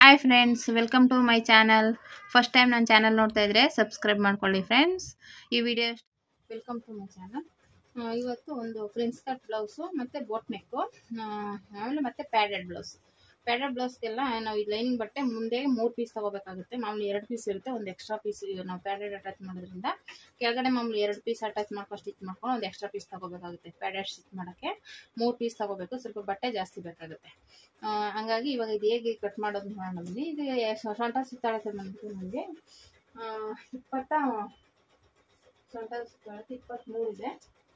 Hi friends welcome to my channel first time ನನ್ನ channel ನೋಡ್ತಾ ಇದ್ರೆ ಸಬ್ಸ್ಕ್ರೈಬ್ ಮಾಡ್ಕೊಳ್ಳಿ ಫ್ರೆಂಡ್ಸ್ ಈ video welcome to my channel ಇವತ್ತು ಒಂದು ಫ್ರೆಂಡ್ಸ್ ಕಟ್ ಬ್ಲೌಸು ಮತ್ತು ಬೋಟ್ ನೆಕ್ಕು ಆಮೇಲೆ ಮತ್ತೆ ಪ್ಯಾಡೆಡ್ ಬ್ಲೌಸ್ ಪ್ಯಾಡೆಡ್ ಬ್ಲೌಸ್ಗೆಲ್ಲ ನಾವು ಈ ಲೈನಿಂಗ್ ಬಟ್ಟೆ ಮುಂದೆ ಮೂರು ಪೀಸ್ ತೊಗೋಬೇಕಾಗುತ್ತೆ ಮಾಮೂಲಿ ಎರಡು ಪೀಸ್ ಇರುತ್ತೆ ಒಂದು ಎಕ್ಸ್ಟ್ರಾ ಪೀಸ್ ನಾವು ಪ್ಯಾಡೆಡ್ ಅಟ್ಯಾಚ್ ಮಾಡೋದ್ರಿಂದ ಕೆಳಗಡೆ ಮಾಮೂಲಿ ಎರಡು ಪೀಸ್ ಅಟ್ಯಾಚ್ ಮಾಡ್ಕೊಂಡು ಸ್ಟಿಚ್ ಮಾಡ್ಕೊಂಡು ಒಂದು ಎಕ್ಸ್ಟ್ರಾ ಪೀಸ್ ತೊಗೋಬೇಕಾಗುತ್ತೆ ಪ್ಯಾಡೆಡ್ ಸ್ಟಿಚ್ ಮಾಡೋಕ್ಕೆ ಮೂರು ಪೀಸ್ ತೊಗೋಬೇಕು ಸ್ವಲ್ಪ ಬಟ್ಟೆ ಜಾಸ್ತಿ ಬೇಕಾಗುತ್ತೆ ಆ, ಹಂಗಾಗಿ ಇವಾಗ ಇದು ಹೇಗೆ ಕಟ್ ಮಾಡೋದು ನೋಡೋಣ ಬನ್ನಿ ಇದು ಸ- ಸೊಂಟ ಸುತ್ತಾಳತೆ ಬಂದ್ಬಿಟ್ಟು ನನಗೆ ಇಪ್ಪತ್ತ ಸೊಂಟ ಸುತ್ತಾಳತೆ ಇಪ್ಪತ್ತ್ಮೂರು ಇದೆ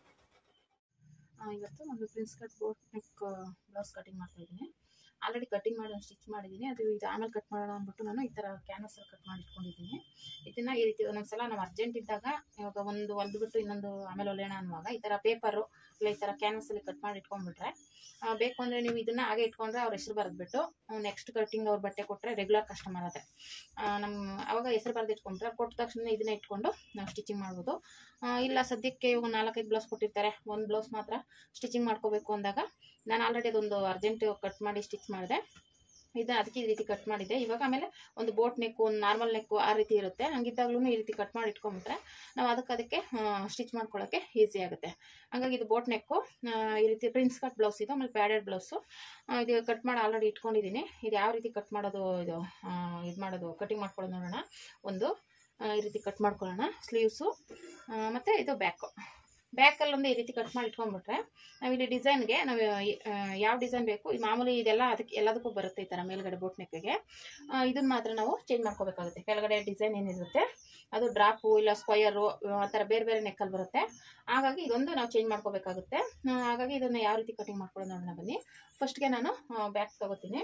ಆ, ಇವತ್ತು ಒಂದು prince cut boat neck blouse cutting ಮಾಡ್ತಾ ಇದ್ದೀನಿ ಆಲ್ರೆಡಿ ಕಟಿಂಗ್ ಮಾಡಿ ಸ್ಟಿಚ್ ಮಾಡಿದ್ದೀನಿ ಅದು ಇದು ಆಮೇಲೆ ಕಟ್ ಮಾಡೋಣ ಅಂದ್ಬಿಟ್ಟು ನಾನು ಈ ಥರ ಕ್ಯಾನ್ವಸಲ್ಲಿ ಕಟ್ ಮಾಡಿ ಇಟ್ಕೊಂಡಿದ್ದೀನಿ ಇದನ್ನು ಈ ರೀತಿ ಒಂದೊಂದ್ಸಲ ನಾವು ಅರ್ಜೆಂಟ್ ಇದ್ದಾಗ ಇವಾಗ ಒಂದು ಹೊಲ್ದ್ಬಿಟ್ಟು ಇನ್ನೊಂದು ಆಮೇಲೆ ಹೊಲೆಯೋಣ ಅನ್ನುವಾಗ ಈ ಥರ ಪೇಪರು ಇಲ್ಲ ಈ ಥರ ಕ್ಯಾನ್ವಸಲ್ಲಿ ಕಟ್ ಮಾಡಿ ಇಟ್ಕೊಂಡ್ಬಿಟ್ರೆ ಆ, ಬೇಕು ಅಂದರೆ ನೀವು ಇದನ್ನು ಹಾಗೆ ಇಟ್ಕೊಂಡ್ರೆ ಅವ್ರ ಹೆಸರು ಬರೆದ್ಬಿಟ್ಟು ನೆಕ್ಸ್ಟ್ ಕಟಿಂಗ್ ಅವ್ರ ಬಟ್ಟೆ ಕೊಟ್ಟರೆ ರೆಗ್ಯುಲರ್ ಕಸ್ಟಮರ್ ಅದೇ ನಮ್ಮ ಅವಾಗ ಹೆಸರು ಬರೆದು ಇಟ್ಕೊಂಡ್ರೆ ಕೊಟ್ಟ ತಕ್ಷಣ ಇದನ್ನ ಇಟ್ಕೊಂಡು ನಾವು ಸ್ಟಿಚಿಂಗ್ ಮಾಡ್ಬೋದು ಆ, ಇಲ್ಲ ಸದ್ಯಕ್ಕೆ ಇವಾಗ ನಾಲ್ಕೈದು ಬ್ಲೌಸ್ ಕೊಟ್ಟಿರ್ತಾರೆ ಒಂದು ಬ್ಲೌಸ್ ಮಾತ್ರ ಸ್ಟಿಚಿಂಗ್ ಮಾಡ್ಕೋಬೇಕು ಅಂದಾಗ ನಾನು ಆಲ್ರೆಡಿ ಅದೊಂದು ಅರ್ಜೆಂಟ್ ಕಟ್ ಮಾಡಿ ಸ್ಟಿಚ್ ಮಾಡಿದೆ ಇದು ಅದಕ್ಕೆ ಈ ರೀತಿ ಕಟ್ ಮಾಡಿದೆ ಇವಾಗ ಆಮೇಲೆ ಒಂದು ಬೋಟ್ ನೆಕ್ಕು ಒಂದು ನಾರ್ಮಲ್ ನೆಕ್ಕು ಆ ರೀತಿ ಇರುತ್ತೆ ಹಂಗಿದ್ದಾಗ್ಲೂ ಈ ರೀತಿ ಕಟ್ ಮಾಡಿ ಇಟ್ಕೊಂಡ್ಬಿಟ್ರೆ ನಾವು ಅದಕ್ಕೆ ಅದಕ್ಕೆ ಸ್ಟಿಚ್ ಮಾಡ್ಕೊಳ್ಳೋಕ್ಕೆ ಈಸಿ ಆಗುತ್ತೆ ಹಂಗಾಗಿ ಇದು ಬೋಟ್ ನೆಕ್ಕು ಈ ರೀತಿ ಪ್ರಿನ್ಸ್ ಕಟ್ ಬ್ಲೌಸ್ ಇದು ಆಮೇಲೆ ಪ್ಯಾಡೆಡ್ ಬ್ಲೌಸು ಇದು ಕಟ್ ಮಾಡಿ ಆಲ್ರೆಡಿ ಇಟ್ಕೊಂಡಿದ್ದೀನಿ ಇದು ಯಾವ ರೀತಿ ಕಟ್ ಮಾಡೋದು ಇದು ಇದು ಮಾಡೋದು ಕಟಿಂಗ್ ಮಾಡ್ಕೊಳ್ಳೋದು ನೋಡೋಣ ಒಂದು ಆ, ಈ ರೀತಿ ಕಟ್ ಮಾಡ್ಕೊಳ್ಳೋಣ ಸ್ಲೀವ್ಸು ಮತ್ತು ಇದು ಬ್ಯಾಕು ಬ್ಯಾಕಲ್ಲಿ ಒಂದು ಈ ರೀತಿ ಕಟ್ ಮಾಡಿ ಇಟ್ಕೊಂಡ್ಬಿಟ್ರೆ ನಾವಿಲ್ಲಿ ಡಿಸೈನ್ಗೆ ನಾವು ಆ, ಯಾವ ಡಿಸೈನ್ ಬೇಕು ಈ ಮಾಮೂಲಿ ಇದೆಲ್ಲ ಅದಕ್ಕೆ ಎಲ್ಲದಕ್ಕೂ ಬರುತ್ತೆ ಈ ಥರ ಮೇಲ್ಗಡೆ ಬೋಟ್ ನೆಕ್ಕಿಗೆ ಇದನ್ನ ಮಾತ್ರ ನಾವು ಚೇಂಜ್ ಮಾಡ್ಕೋಬೇಕಾಗುತ್ತೆ ಕೆಳಗಡೆ ಡಿಸೈನ್ ಏನಿರುತ್ತೆ ಅದು ಡ್ರಾಪು ಇಲ್ಲ ಸ್ಕ್ವಯರು ಆ ಥರ ಬೇರೆ ಬೇರೆ ನೆಕ್ಕಲ್ಲಿ ಬರುತ್ತೆ ಹಾಗಾಗಿ ಇದೊಂದು ನಾವು ಚೇಂಜ್ ಮಾಡ್ಕೋಬೇಕಾಗುತ್ತೆ ಆ, ಹಾಗಾಗಿ ಇದನ್ನು ಯಾವ ರೀತಿ ಕಟಿಂಗ್ ಮಾಡ್ಕೊಳ್ಳೋದು ನೋಡೋಣ ಬನ್ನಿ ಫಸ್ಟ್ಗೆ ನಾನು ಬ್ಯಾಕ್ ತೊಗೋತೀನಿ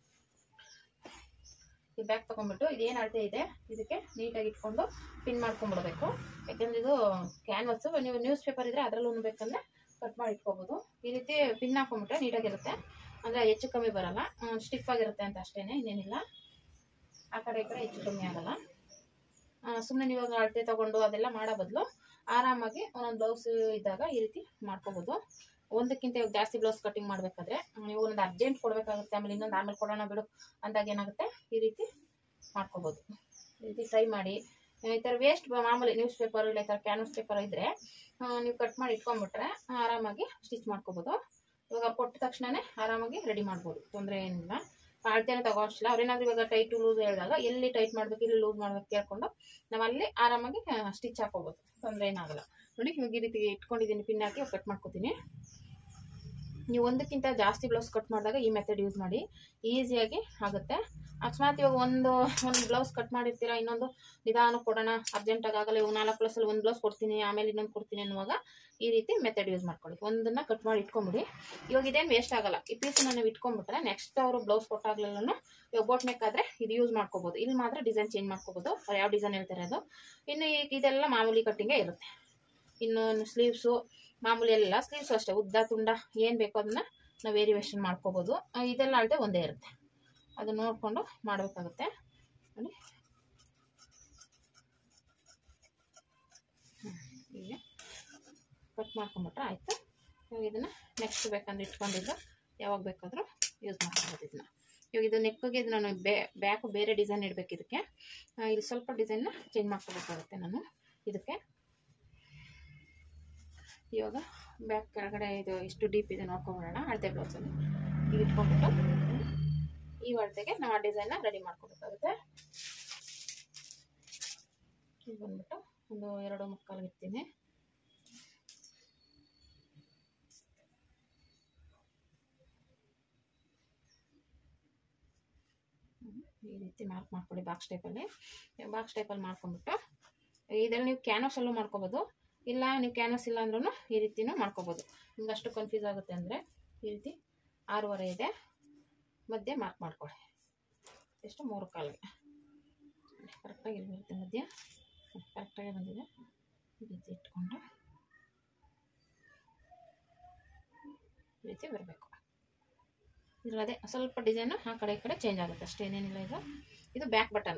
ಈ ಬ್ಯಾಗ್ ತೊಗೊಂಡ್ಬಿಟ್ಟು ಇದೇನು ಅಳತೆ ಇದೆ ಇದಕ್ಕೆ ನೀಟಾಗಿ ಇಟ್ಕೊಂಡು ಪಿನ್ ಮಾಡ್ಕೊಂಡ್ಬಿಡ್ಬೇಕು ಯಾಕಂದ್ರೆ ಇದು ಕ್ಯಾನ್ವಸ್ಸು ನೀವು ನ್ಯೂಸ್ ಪೇಪರ್ ಇದ್ದರೆ ಅದರಲ್ಲೂ ಬೇಕಂದ್ರೆ ಕಟ್ ಮಾಡಿ ಇಟ್ಕೋಬೋದು ಈ ರೀತಿ ಪಿನ್ ಹಾಕೊಂಡ್ಬಿಟ್ರೆ ನೀಟಾಗಿರುತ್ತೆ ಅಂದರೆ ಹೆಚ್ಚು ಕಮ್ಮಿ ಬರಲ್ಲ ಸ್ಟಿಫ್ ಆಗಿರುತ್ತೆ ಅಂತ ಅಷ್ಟೇ ಇನ್ನೇನಿಲ್ಲ ಆ ಕಡೆ ಈ ಕಡೆ ಹೆಚ್ಚು ಕಮ್ಮಿ ಆಗಲ್ಲ ಸುಮ್ಮನೆ ನೀವು ಇವಾಗ ಅಳತೆ ತೊಗೊಂಡು ಅದೆಲ್ಲ ಮಾಡೋ ಬದಲು ಆರಾಮಾಗಿ ಒಂದೊಂದು ಬ್ಲೌಸ್ ಇದ್ದಾಗ ಈ ರೀತಿ ಮಾಡ್ಕೋಬೋದು ಒಂದಕ್ಕಿಂತ ಇವಾಗ ಜಾಸ್ತಿ ಬ್ಲೌಸ್ ಕಟಿಂಗ್ ಮಾಡಬೇಕಾದ್ರೆ ನೀವು ಒಂದು ಅರ್ಜೆಂಟ್ ಕೊಡಬೇಕಾಗುತ್ತೆ ಆಮೇಲೆ ಇನ್ನೊಂದು ಆಮೇಲೆ ಕೊಡೋಣ ಬಿಡು ಅಂದಾಗ ಏನಾಗುತ್ತೆ ಈ ರೀತಿ ಮಾಡ್ಕೋಬೋದು ಈ ರೀತಿ ಟ್ರೈ ಮಾಡಿ ಈ ಥರ ವೇಸ್ಟ್ ಮಾಮೂಲಿ ನ್ಯೂಸ್ ಪೇಪರ್ ಇಲ್ಲ ಈ ಥರ ಕ್ಯಾನ್ವಸ್ ಪೇಪರ್ ಇದ್ದರೆ ನೀವು ಕಟ್ ಮಾಡಿ ಇಟ್ಕೊಂಡ್ಬಿಟ್ರೆ ಆರಾಮಾಗಿ ಸ್ಟಿಚ್ ಮಾಡ್ಕೋಬೋದು ಇವಾಗ ಕೊಟ್ಟ ತಕ್ಷಣವೇ ಆರಾಮಾಗಿ ರೆಡಿ ಮಾಡ್ಬೋದು ತೊಂದರೆ ಏನಿಲ್ಲ ಅಳತೆನೇ ತಗೋ ಅಷ್ಟಿಲ್ಲ ಅವ್ರೇನಾದ್ರೂ ಇವಾಗ ಟೈಟು ಲೂಸ್ ಹೇಳಿದಾಗ ಎಲ್ಲಿ ಟೈಟ್ ಮಾಡ್ಬೇಕು ಇಲ್ಲಿ ಲೂಸ್ ಮಾಡ್ಬೇಕು ಕೇಳ್ಕೊಂಡು ನಾವು ಅಲ್ಲಿ ಆರಾಮಾಗಿ ಸ್ಟಿಚ್ ಹಾಕೋಬೋದು ತೊಂದರೆ ಏನಾಗಲ್ಲ ನೋಡಿ ಇವಾಗ ಈ ರೀತಿ ಇಟ್ಕೊಂಡಿದ್ದೀನಿ ಪಿನ್ ಹಾಕಿ ಕಟ್ ಮಾಡ್ಕೊತೀನಿ ನೀವು ಒಂದಕ್ಕಿಂತ ಜಾಸ್ತಿ ಬ್ಲೌಸ್ ಕಟ್ ಮಾಡಿದಾಗ ಈ ಮೆಥಡ್ ಯೂಸ್ ಮಾಡಿ ಈಸಿಯಾಗಿ ಆಗುತ್ತೆ ಅಕಸ್ಮಾತ್ ಇವಾಗ ಒಂದು ಒಂದು ಬ್ಲೌಸ್ ಕಟ್ ಮಾಡಿರ್ತೀರಾ ಇನ್ನೊಂದು ನಿಧಾನ ಕೊಡೋಣ ಅರ್ಜೆಂಟಾಗಿ ಆಗಲ್ಲ ಇವಾಗ ನಾಲ್ಕು ಬ್ಲೌಸಲ್ಲಿ ಒಂದು ಬ್ಲೌಸ್ ಕೊಡ್ತೀನಿ ಆಮೇಲೆ ಇನ್ನೊಂದು ಕೊಡ್ತೀನಿ ಅನ್ನುವಾಗ ಈ ರೀತಿ ಮೆಥಡ್ ಯೂಸ್ ಮಾಡ್ಕೊಳ್ಳಿ ಒಂದನ್ನು ಕಟ್ ಮಾಡಿ ಇಟ್ಕೊಂಬಿಡಿ ಇವಾಗ ಇದೇನು ವೇಸ್ಟ್ ಆಗಲ್ಲ ಈ ಪೀಸನ್ನ ನೀವು ಇಟ್ಕೊಂಡ್ಬಿಟ್ರೆ ನೆಕ್ಸ್ಟ್ ಅವರು ಬ್ಲೌಸ್ ಕೊಟ್ಟಾಗ್ಲೂ ಇವಾಗ ಬೋಟ್ ನೆಕ್ ಆದರೆ ಇದು ಯೂಸ್ ಮಾಡ್ಕೋಬೋದು ಇಲ್ಲಿ ಮಾತ್ರ ಡಿಸೈನ್ ಚೇಂಜ್ ಮಾಡ್ಕೋಬೋದು ಅವ್ರು ಯಾವ ಡಿಸೈನ್ ಹೇಳ್ತಾರೆ ಅದು ಇನ್ನು ಈ ಇದೆಲ್ಲ ಮಾಮೂಲಿ ಕಟ್ಟಿಂಗೇ ಇರುತ್ತೆ ಇನ್ನು ಸ್ಲೀವ್ಸು ಮಾಮೂಲಿ ಎಲ್ಲ ಸ್ಲೀವ್ಸ್ ಅಷ್ಟೇ ಉದ್ದ ತುಂಡ ಏನು ಬೇಕೋ ಅದನ್ನು ನಾವು ವೇರಿಯೇಷನ್ ಮಾಡ್ಕೋಬೋದು ಆ, ಇದೆಲ್ಲ ಅಳತೆ ಒಂದೇ ಇರುತ್ತೆ ಅದು ನೋಡಿಕೊಂಡು ಮಾಡಬೇಕಾಗುತ್ತೆ ನೋಡಿ ಹ್ಮ್, ಹೀಗೆ ಕಟ್ ಮಾಡ್ಕೊಂಬಿಟ್ರೆ ಆಯಿತು ಇವಾಗ ಇದನ್ನು ನೆಕ್ಸ್ಟ್ ಬೇಕಂದ್ರೆ ಇಟ್ಕೊಂಡಿದ್ದು ಯಾವಾಗ ಬೇಕಾದರೂ ಯೂಸ್ ಮಾಡ್ಕೋಬೋದು ಇದನ್ನ ಇವಾಗ ಇದು ನೆಕ್ಕಿಗೆ ಇದು ನಾನು ಬೇ ಬ್ಯಾಕು ಬೇರೆ ಡಿಸೈನ್ ಇಡಬೇಕು ಇದಕ್ಕೆ ಆ, ಇಲ್ಲಿ ಸ್ವಲ್ಪ ಡಿಸೈನ್ನ ಚೇಂಜ್ ಮಾಡ್ಕೋಬೇಕಾಗುತ್ತೆ ನಾನು ಇದಕ್ಕೆ ಇವಾಗ ಬ್ಯಾಕ್ ಕೆಳಗಡೆ ಇದು ಎಷ್ಟು ಡೀಪ್ ಇದೆ ನೋಡ್ಕೊಂಬಿಡೋಣ ಅಳತೆ ಬ್ಲೌಸಲ್ಲಿ ಈಗ ಇಟ್ಕೊಂಡ್ಬಿಟ್ಟು ಈ ಅಳತೆಗೆ ನಾವು ಆ ಡಿಸೈನ್ನ ರೆಡಿ ಮಾಡ್ಕೋಬೇಕಾಗುತ್ತೆ ಈಗ ಬಂದ್ಬಿಟ್ಟು ಒಂದು ಎರಡು ಮುಕ್ಕಾಲು ಇರ್ತೀನಿ ಈ ರೀತಿ ಮಾರ್ಕ್ ಮಾಡ್ಕೊಳ್ಳಿ ಬಾಕ್ಸ್ ಟೈಪಲ್ಲಿ ಬಾಕ್ಸ್ ಟೈಪಲ್ಲಿ ಮಾಡ್ಕೊಂಡ್ಬಿಟ್ಟು ಇದರಲ್ಲಿ ನೀವು ಕ್ಯಾನ್ವಸಲ್ಲೂ ಮಾಡ್ಕೋಬೋದು ಇಲ್ಲ ನೀವು ಕ್ಯಾನ್ವಸ್ ಇಲ್ಲ ಅಂದ್ರೂ ಈ ರೀತಿನೂ ಮಾಡ್ಕೋಬೋದು ನಿಮ್ಗೆ ಅಷ್ಟು ಕನ್ಫ್ಯೂಸ್ ಆಗುತ್ತೆ ಅಂದರೆ ಈ ರೀತಿ ಆರೂವರೆ ಇದೆ ಮಧ್ಯೆ ಮಾರ್ಕ್ ಮಾಡ್ಕೊಳ್ಳಿ ಎಷ್ಟು ಮೂರು ಕಾಲಿಗೆ ಕರೆಕ್ಟಾಗಿ ಇಲ್ಲಿ ಬರುತ್ತೆ ಮಧ್ಯ ಕರೆಕ್ಟಾಗಿ ಬಂದಿದೆ ಈ ರೀತಿ ಇಟ್ಕೊಂಡು ಈ ರೀತಿ ಬರಬೇಕು ಇದ್ರಲ್ಲಿ ಅದೇ ಸ್ವಲ್ಪ ಡಿಸೈನು ಆ ಕಡೆ ಈ ಕಡೆ ಚೇಂಜ್ ಆಗುತ್ತೆ ಅಷ್ಟೇ ಏನೇನಿಲ್ಲ ಇದು ಇದು ಬ್ಯಾಕ್ ಬಟನ್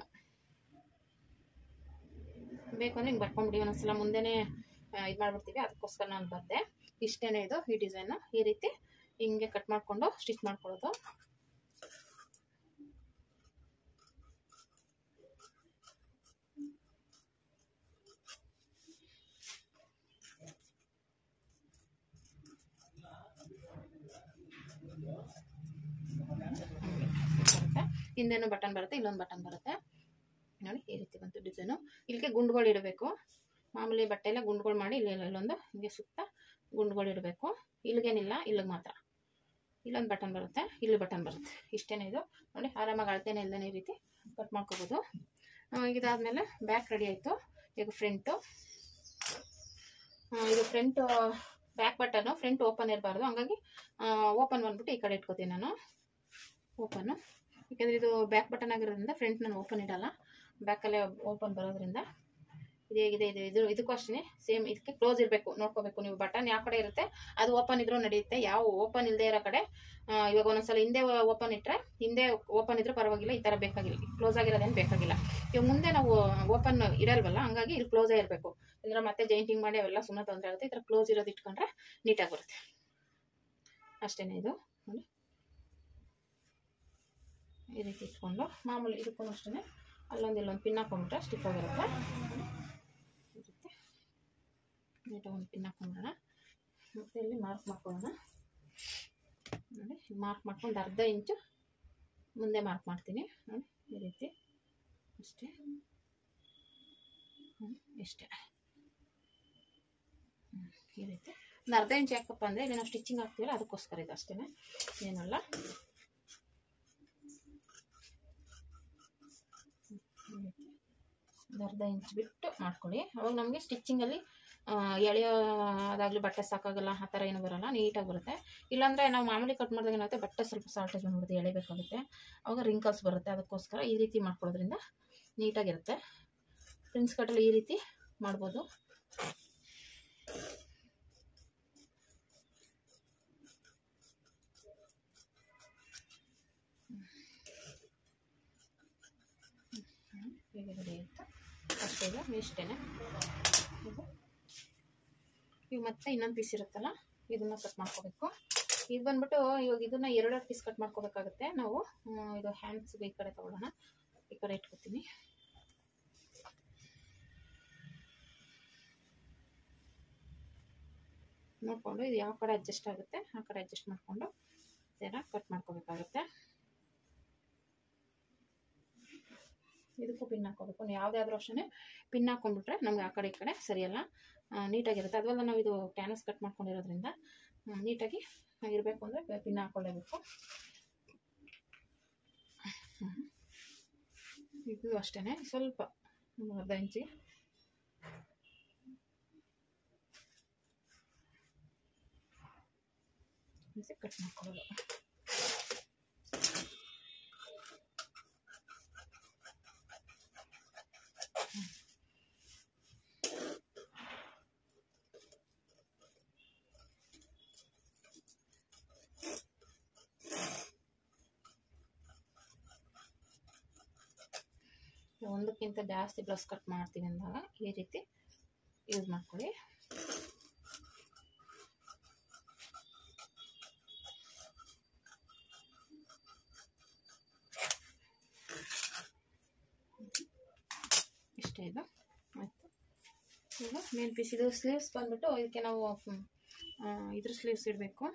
ಬೇಕು ಅಂದರೆ ಹಿಂಗೆ ಬರ್ಕೊಂಬಿಡಿ ಒಂದೊಂದ್ಸಲ ಮುಂದೆನೇ ಇದು ಮಾಡ್ಬಿಡ್ತೀವಿ ಅದಕ್ಕೋಸ್ಕರ ನಾನು ಬರ್ದೆ ಇಷ್ಟೇನೆ ಇದು ಈ ಡಿಸೈನು ಈ ರೀತಿ ಹಿಂಗೆ ಕಟ್ ಮಾಡಿಕೊಂಡು ಸ್ಟಿಚ್ ಮಾಡ್ಕೊಳ್ಳೋದು ಹಿಂದೆನೂ ಬಟನ್ ಬರುತ್ತೆ ಇಲ್ಲೊಂದು ಬಟನ್ ಬರುತ್ತೆ ನೋಡಿ ಈ ರೀತಿ ಬಂತು ಡಿಸೈನು ಇಲ್ಲಿಗೆ ಗುಂಡುಗಳು ಇಡಬೇಕು ಮಾಮೂಲಿ ಬಟ್ಟೆಲ್ಲ ಗುಂಡುಗಳು ಮಾಡಿ ಇಲ್ಲಿ ಇಲ್ಲೊಂದು ಹಿಂಗೆ ಸುತ್ತ ಗುಂಡುಗಳು ಇಡಬೇಕು ಇಲ್ಲಿಗೇನಿಲ್ಲ ಇಲ್ಲಿಗೆ ಮಾತ್ರ ಇಲ್ಲೊಂದು ಬಟನ್ ಬರುತ್ತೆ ಇಲ್ಲಿ ಬಟನ್ ಬರುತ್ತೆ ಇಷ್ಟೇ ಇದು ನೋಡಿ ಆರಾಮಾಗಿ ಅಳತೆನೇ ಇಲ್ಲದೇ ಈ ರೀತಿ ಕಟ್ ಮಾಡ್ಕೋಬೋದು ಇದಾದಮೇಲೆ ಬ್ಯಾಕ್ ರೆಡಿ ಆಯಿತು ಈಗ ಫ್ರಂಟು ಇದು front back button front open ಇರಬಾರ್ದು ಹಂಗಾಗಿ ಓಪನ್ ಬಂದ್ಬಿಟ್ಟು ಈ ಕಡೆ ಇಟ್ಕೋತೀನಿ ನಾನು ಓಪನ್ನು ಯಾಕಂದರೆ ಇದು ಬ್ಯಾಕ್ ಬಟನ್ ಆಗಿರೋದ್ರಿಂದ ಫ್ರಂಟ್ ನಾನು ಓಪನ್ ಇಡಲ್ಲ ಬ್ಯಾಕಲ್ಲೇ ಓಪನ್ ಬರೋದ್ರಿಂದ ಇದು ಹೇಗಿದೆ ಇದು ಇದು ಇದಕ್ಕೂ ಅಷ್ಟೇ ಸೇಮ್ ಇದಕ್ಕೆ ಕ್ಲೋಸ್ ಇರಬೇಕು ನೋಡ್ಕೋಬೇಕು ನೀವು ಬಟನ್ ಯಾವ ಕಡೆ ಇರುತ್ತೆ ಅದು ಓಪನ್ ಇದ್ರೂ ನಡೆಯುತ್ತೆ ಯಾವ ಓಪನ್ ಇಲ್ಲದೆ ಇರೋ ಕಡೆ ಆ, ಇವಾಗ ಒಂದೊಂದ್ಸಲ ಹಿಂದೆ ಓಪನ್ ಇಟ್ಟರೆ ಹಿಂದೆ ಓಪನ್ ಇದ್ರೂ ಪರವಾಗಿಲ್ಲ ಈ ಥರ ಬೇಕಾಗಿಲ್ಲ ಕ್ಲೋಸ್ ಆಗಿರೋದೇನು ಬೇಕಾಗಿಲ್ಲ ಇವಾಗ ಮುಂದೆ ನಾವು ಓಪನ್ ಇಡಲ್ವಲ್ಲ ಹಂಗಾಗಿ ಇಲ್ಲಿ ಕ್ಲೋಸೇ ಇರಬೇಕು ಅಂದ್ರೆ ಮತ್ತೆ ಜೈಂಟಿಂಗ್ ಮಾಡಿ ಅವೆಲ್ಲ ಸುಮ್ಮನೆ ತೊಂದರೆ ಆಗುತ್ತೆ ಈ ಥರ ಕ್ಲೋಸ್ ಇರೋದು ಇಟ್ಕೊಂಡ್ರೆ ನೀಟಾಗಿ ಬರುತ್ತೆ ಅಷ್ಟೇ ಇದು ನೋಡಿ ಈ ರೀತಿ ಇಟ್ಕೊಂಡು ಮಾಮೂಲಿ ಇದಕ್ಕೂ ಅಷ್ಟೇ ಅಲ್ಲೊಂದು ಇಲ್ಲೊಂದು ಪಿನ್ ಹಾಕೊಂಡ್ಬಿಟ್ರೆ ಸ್ಟಿಕ್ ಆಗಿರುತ್ತೆ ಈ ರೀತಿ ನೀಟಾಗಿ ಒಂದು ಪಿನ್ ಹಾಕೊಂಡ್ಬಿಡೋಣ ಮತ್ತು ಇಲ್ಲಿ ಮಾರ್ಕ್ ಮಾಡ್ಕೊಳ್ಳೋಣ ನೋಡಿ ಮಾರ್ಕ್ ಮಾಡ್ಕೊಂಡು ಅರ್ಧ ಇಂಚು ಮುಂದೆ ಮಾರ್ಕ್ ಮಾಡ್ತೀನಿ ನೋಡಿ ಈ ರೀತಿ ಅಷ್ಟೇ ಹ್ಮ್, ಇಷ್ಟೇ ಹ್ಮ್, ಈ ರೀತಿ ಒಂದು ಅರ್ಧ ಇಂಚ್ ಯಾಕಪ್ಪ ಅಂದರೆ ಇಲ್ಲಿ ನಾವು ಸ್ಟಿಚಿಂಗ್ ಹಾಕ್ತೀವಲ್ಲ ಅದಕ್ಕೋಸ್ಕರ ಇದು ಅಷ್ಟೇ ಏನಲ್ಲ ಈ ರೀತಿ ಒಂದು ಅರ್ಧ ಇಂಚ್ ಬಿಟ್ಟು ಮಾಡ್ಕೊಳ್ಳಿ ಅವಾಗ ನಮಗೆ ಸ್ಟಿಚ್ಚಿಂಗಲ್ಲಿ ಎಳೆಯೋದಾಗಲಿ ಬಟ್ಟೆ ಸಾಕಾಗಲ್ಲ ಆ ಥರ ಏನು ಬರಲ್ಲ ನೀಟಾಗಿ ಬರುತ್ತೆ ಇಲ್ಲಾಂದರೆ ನಾವು ಮಾಮೂಲಿ ಕಟ್ ಮಾಡಿದಾಗ ಏನಾಗುತ್ತೆ ಬಟ್ಟೆ ಸ್ವಲ್ಪ ಸಾಲ್ಟೇಜ್ ಬಂದ್ಬಿಡುತ್ತೆ ಎಳೆಬೇಕಾಗುತ್ತೆ ಅವಾಗ ರಿಂಕಲ್ಸ್ ಬರುತ್ತೆ ಅದಕ್ಕೋಸ್ಕರ ಈ ರೀತಿ ಮಾಡ್ಕೊಳ್ಳೋದ್ರಿಂದ ನೀಟಾಗಿರುತ್ತೆ ಪ್ರಿನ್ಸ್ ಕಟ್ಟಲ್ಲಿ ಈ ರೀತಿ ಮಾಡ್ಬೋದು ಹೀಗೆ ರೆಡಿ ಆಯಿತು ಅಷ್ಟೇ ಇದು ಇಷ್ಟೇ ಇದು ಈಗ ಮತ್ತೆ ಇನ್ನೊಂದು ಪೀಸ್ ಇರುತ್ತಲ್ಲ ಇದನ್ನ ಕಟ್ ಮಾಡ್ಕೋಬೇಕು ಇದು ಬಂದ್ಬಿಟ್ಟು ಇವಾಗ ಇದನ್ನ ಎರಡೆರಡು ಪೀಸ್ ಕಟ್ ಮಾಡ್ಕೋಬೇಕಾಗುತ್ತೆ ನಾವು ಹ್ಮ್, ಇದು ಹ್ಯಾಂಡ್ಸ್ಗೆ ಈ ಕಡೆ ತಗೊಳ್ಳೋಣ ಈ ಕಡೆ ಇಟ್ಕೋತೀನಿ ನೋಡಿಕೊಂಡು ಇದು ಯಾವ ಕಡೆ ಅಡ್ಜಸ್ಟ್ ಆಗುತ್ತೆ ಆ ಕಡೆ ಅಡ್ಜಸ್ಟ್ ಮಾಡಿಕೊಂಡು ಇದನ್ನ ಕಟ್ ಮಾಡ್ಕೋಬೇಕಾಗುತ್ತೆ ಇದಕ್ಕೂ ಪಿನ್ ಹಾಕೋಬೇಕು ನೀವು ಯಾವುದಾದ್ರೂ ಅಷ್ಟೇ ಪಿನ್ ಹಾಕೊಂಡ್ಬಿಟ್ರೆ ನಮ್ಗೆ ಆ ಕಡೆ ಈ ಕಡೆ ಸರಿಯಲ್ಲ ಆ, ನೀಟಾಗಿರುತ್ತೆ ಅದಲ್ಲ ನಾವು ಇದು ಕ್ಯಾನ್ವಸ್ ಕಟ್ ಮಾಡ್ಕೊಂಡಿರೋದ್ರಿಂದ ಆ, ನೀಟಾಗಿ ಇರಬೇಕು ಅಂದರೆ ಪಿನ್ ಹಾಕೊಳ್ಳೇಬೇಕು ಹ್ಮ್. ಇದು ಅಷ್ಟೇ ಸ್ವಲ್ಪ ಒಂದು ಅರ್ಧ ಇಂಚಿಗೆ ಕಟ್ ಮಾಡ್ಕೊಳ್ಳೋದು ಒಂದಕ್ಕಿಂತ ಜಾಸ್ತಿ ಬ್ಲೌಸ್ ಕಟ್ ಮಾಡ್ತೀವಿ ಅಂದಾಗ ಈ ರೀತಿ ಯೂಸ್ ಮಾಡ್ಕೊಳ್ಳಿ ಇಷ್ಟೇ ಇದು ಆಯಿತು ಈಗ ಮೇನ್ ಪೀಸ್ ಇದು ಸ್ಲೀವ್ಸ್ ಬಂದ್ಬಿಟ್ಟು ಇದಕ್ಕೆ ನಾವು ಹ್ಮ್, ಆ, ಇದ್ರ ಸ್ಲೀವ್ಸ್ ಇಡಬೇಕು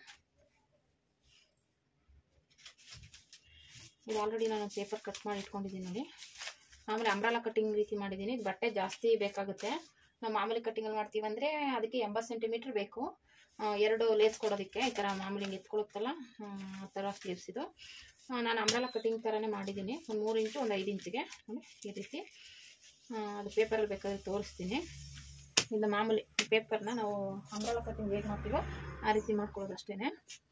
ಇದು ಆಲ್ರೆಡಿ ನಾನು ಪೇಪರ್ ಕಟ್ ಮಾಡಿ ಇಟ್ಕೊಂಡಿದ್ದೀನಿ ನೋಡಿ ಆಮೇಲೆ ಅಂಬ್ರಾಲ ಕಟ್ಟಿಂಗ್ ರೀತಿ ಮಾಡಿದ್ದೀನಿ ಇದು ಬಟ್ಟೆ ಜಾಸ್ತಿ ಬೇಕಾಗುತ್ತೆ ನಾವು ಮಾಮೂಲಿ ಕಟ್ಟಿಂಗಲ್ಲಿ ಮಾಡ್ತೀವಿ ಅಂದರೆ ಅದಕ್ಕೆ ಎಂಬತ್ತು ಸೆಂಟಿಮೀಟ್ರ್ ಬೇಕು ಆ, ಎರಡು ಲೇಸ್ ಕೊಡೋದಕ್ಕೆ ಈ ಥರ ಮಾಮೂಲಿ ಹಿಂಗೆ ಎತ್ಕೊಳುತ್ತಲ್ಲ ಆ ಥರ ಸ್ಲೀವ್ಸ್ ಇದು ಆ, ನಾನು ಅಂಬ್ರಾಲ ಕಟ್ಟಿಂಗ್ ಥರನೇ ಮಾಡಿದ್ದೀನಿ ಒಂದು ಮೂರು ಇಂಚು ಒಂದು ಐದು ಇಂಚಿಗೆ ನೋಡಿ ಈ ರೀತಿ ಆ, ಅದು ಪೇಪರಲ್ಲಿ ಬೇಕಾದ್ರೆ ತೋರಿಸ್ತೀನಿ ಇನ್ನು ಮಾಮೂಲಿ ಪೇಪರ್ನ ನಾವು ಅಂಬ್ರಾಲ ಕಟ್ಟಿಂಗ್ ಹೇಗೆ ಮಾಡ್ತೀವೋ ಆ ರೀತಿ ಮಾಡ್ಕೊಳ್ಳೋದು ಅಷ್ಟೇ